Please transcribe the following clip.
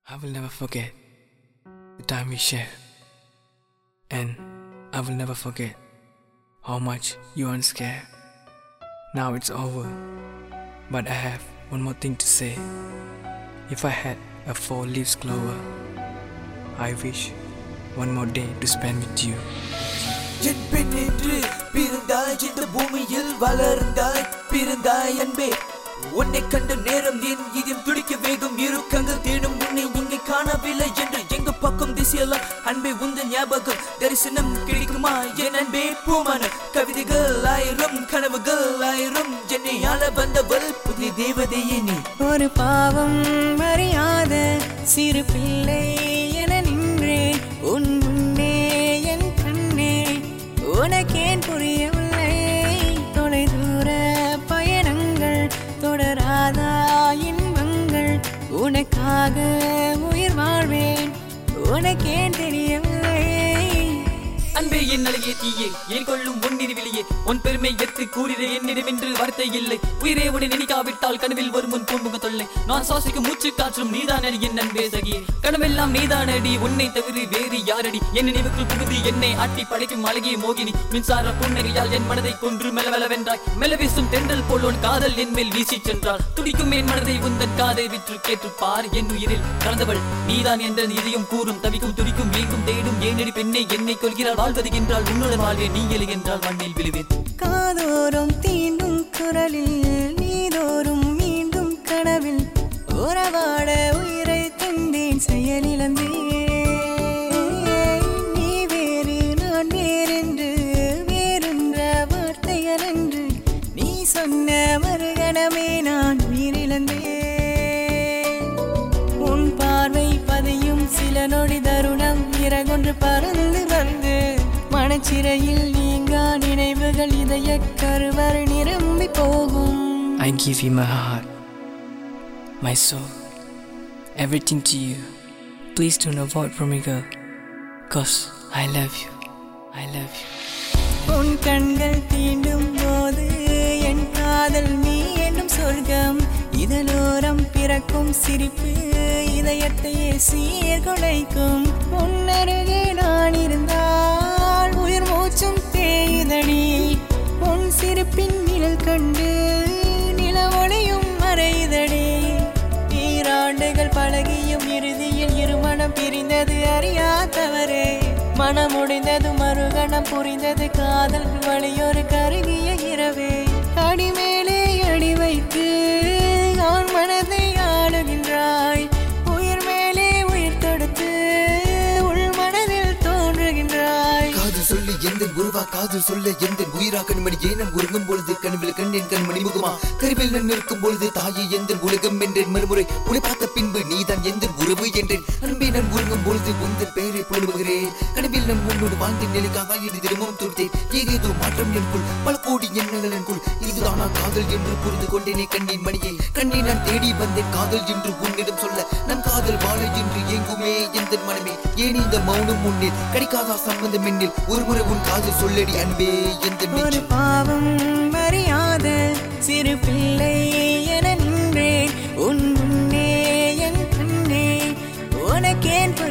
I will never forget the time we shared. And I will never forget how much you weren't scared. Now it's over. But I have one more thing to say. If I had a four leaves clover, I wish one more day to spend with you. என் பெண் என்று பிறந்தாய் இந்த பூமியில் வளர்ந்தாய் பிறந்தாய் அன்பே உன்னை கண்ட நேரம் என் இதயம் துடிக்க வேகம் இருக்கங்கள் தேடும் உன்னை இங்கே காணவில்லை என்று எங்க பக்கம் திசையெல்லாம் அன்பே உந்த ஞாபகம் தரிசனம் கிடைக்குமா என் அன்பே பூமான கவிதைகள் ஆயிரம் கனவுகள் ஆயிரம் என்னை ஆள வந்தவள் புதிய தேவதையே நீ ஒரு பாவம் அறியாத சிறு பிள்ளை என நின்றேன் உன் முன்னே என் கண்ணே உனக்கேன் புரியவில்லை தொலை தூர பயணங்கள் தொடராதா இன்பங்கள் உனக்காக உயிர் வாழ்வேன் உனக்கேன் தெரியவில்லை அன்பே என் அழகிய தீயே ஏன் கொள்ளும் உன்னிருவிலியே உன் பெருமை எத்து கூறிட என்னிடமென்று வார்த்தை இல்லை உயிரே உடனே நினைக்காவிட்டால் கனவில் வரும் உன் பூமுக தொல்லை நான் சுவாசிக்கும் மூச்சு காற்றும் நீதான் அடி என் அன்பே சகியே கனவெல்லாம் நீதான் அடி உன்னை தவிர வேறு யாரடி என் நினைவுக்குள் புகுதி என்னை ஆட்டி படைக்கும் அழகிய மோகினி மின்சார புன்னகையால் என் மனதை கொன்று மெலவெலவென்றாய் மெல வீசும் தென்றல் போல் உன் காதல் என் மேல் வீசி சென்றாள் துடிக்கும் என் மனதை உந்தன் காதை விற்று கேட்டு பார் என் உயிரில் கலந்தவள் நீதான் என்ற இதயம் கூறும் தவிக்கும் துடிக்கும் ஏங்கும் தேடும் ஏனடி பெண்ணை என்னை கொள்கிறாள் வாழ்வது என்றால் உன்னுடன் வாழ்வேன் நீ எழு என்றால் மண்ணில் விழுவேன் காதோறும் தீண்டும் குரலில் நீதோறும் மீண்டும் கனவில் உறவாட உயிரை தந்தேன் செயலிழந்தேன் நீ வேறு நான் வேறென்று வேறென்ற வார்த்தைகள் என்று நீ சொன்ன மறுகணமே நான் உயிரிழந்தேன் உன் பார்வை பதியும் சில நொடி தருணம் இறகொன்று பறந்து வந்து மனச்சிறையில் நீங்கா நினைவுகள் இதய கருவறை நிரம்பி போகும் I give you my heart, my soul, everything to you. Please don't avoid from me, girl. Cause I love you. I love you. உன் கண்கள் தீண்டும் போது என் காதல் நீ என்னும் சொர்க்கம் இதலோரம் பிறக்கும் சிரிப்பு இதயத்தையே சீர்குலைக்கும் உன்னருகே நான் இருந்தால் உயிர் மூச்சும் தேயுதடி உன் சிரிப்பின் நிழல் கண்டு நிலவொளியும் மறையுதடி ஈராண்டுகள் பழகியும் இறுதியில் இருமணம் பிரிந்தது அறியாதவரே மனம் உடைந்தது மறுகணம் புரிந்தது காதல் வழியொரு கருகிய இரவே அடிமேலே அடி வைத்து நான் மனதை ஆளுகின்றாய் உயிர் மேலே உயிர் தொடுத்து உள் மனதில் தோன்றுகின்றாய் காதல் சொல்ல எந்த உருவா காதல் சொல்ல எந்த உயிரா கண்மணி ஏனன் உறங்கும் பொழுது கனவில் கண்ணேன் கண்மணி முகமா கருவில் நான் நிற்கும் பொழுது தாயே எந்த உலகம் என்றேன் மறுமுறை உன்னை பார்த்த பின்பு நீதான் எந்த உறவு என்றேன் அன்பே நான் உறங்கும் பொழுது உந்தன் பெயரை புலம்புகிறேன் கனவில் நான் உன்னோடு வாழ்ந்த நிலைக்காக இது தினமும் துடித்தேன் ஏதேதோ மாற்றம் எனக்குள் பல கோடி எண்ணங்கள் எனக்குள் இதுதானா காதல் என்று புரிந்து கொண்டேனே கண்ணின் மணியை கண்ணை நான் தேடி வந்தேன் காதல் என்று உன்னிடம் சொல்ல நம் காதல் வாழ என்று எங்குமே எந்த மனமே ஏன் இந்த மௌனம் முன்னில் கிடைக்காதா சம்பந்தம் என்னில் ஒருமுறை உன் காதல் சொல்லடி அன்பே எந்த ஒரு நெஞ்சம் பாவம் அறியாத சிறு பிள்ளை என நின்றேன் உன் முன்னே என் கண்ணே உனக்கேன்